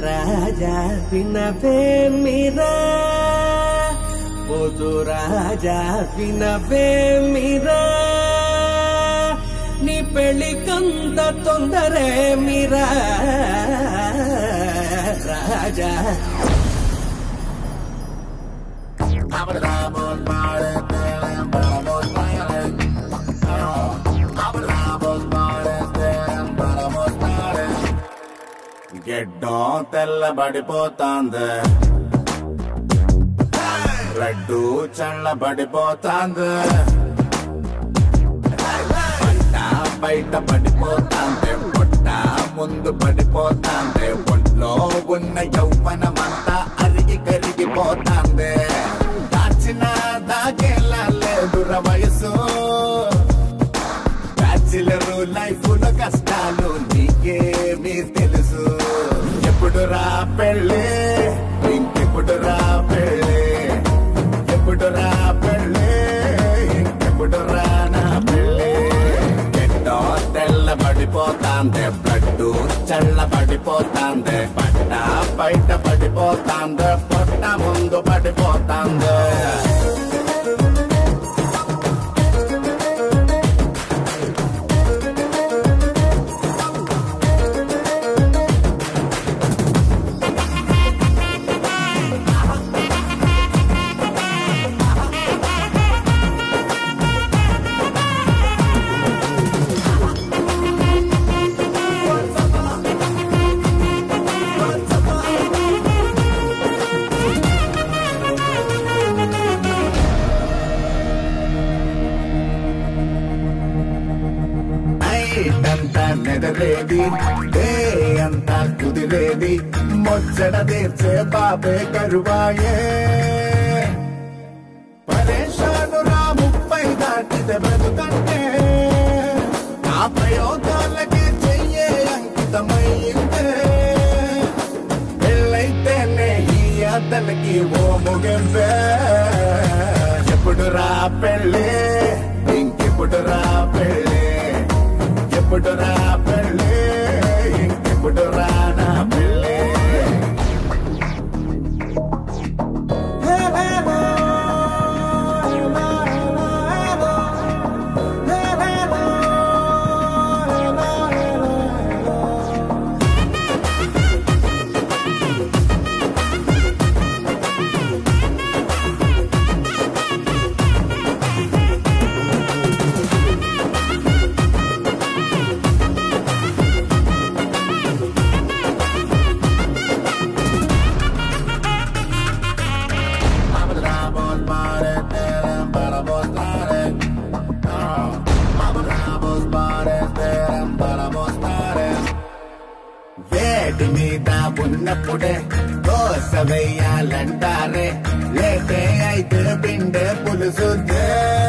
రాజా వినవే మీరా పోతు రాజా వినవే మీరా నీ పెళ్ళికంత తొందరే మీరా రాజా గెడ్డం తెల్లబడిపోతాంది రెడ్డు చల్లబడిపోతాంది పంట బయట పడిపోతాంది పొట్ట ముందు పడిపోతాంది ఒంట్లో ఉన్న యౌవనమంతా అరిగి కరిగిపోతాంది దాచిన దాగేలా లేదుర వయసు బ్యాచిలరు లైఫ్ లో కష్టాలు నీకేమీ తెలుసు ఎప్పుడు రా పెళ్ళి ఇంకెప్పుడు రా పెళ్ళి ఎప్పుడు రా పెళ్ళి ఇంకెప్పుడు రా నా పెళ్ళి ఎన్నో తెల్లబడిపోతాంది బ్లడ్ చల్లబడిపోతాంది పట్ట బయట పడిపోతాంది పొట్ట ముందు పడిపోతాంది నైట్ అంతా నెదరేది డే అంతా కుదిరేది మొచ్చడ తీర్చే బాబే కరువాయే పరేషాను రా ముప్పై దాటితే బ్రతుకంటే ఆ ప్రయోగాలకి చెయ్యే అంకితమయ్యిందే పెళ్ళైతేనే ఈ అతనికి ఓ ముగింపే ఎప్పుడు రా పెళ్ళి ఇంకెప్పుడు రా పెళ్ళి ఎప్పుడు రా పెళ్ళి ఇంకెప్పుడు రా నా పెళ్ళి వేడి మీద ఉన్నప్పుడే దోశ వేయాలంటారే లేతే అయితే పిండే పులుసు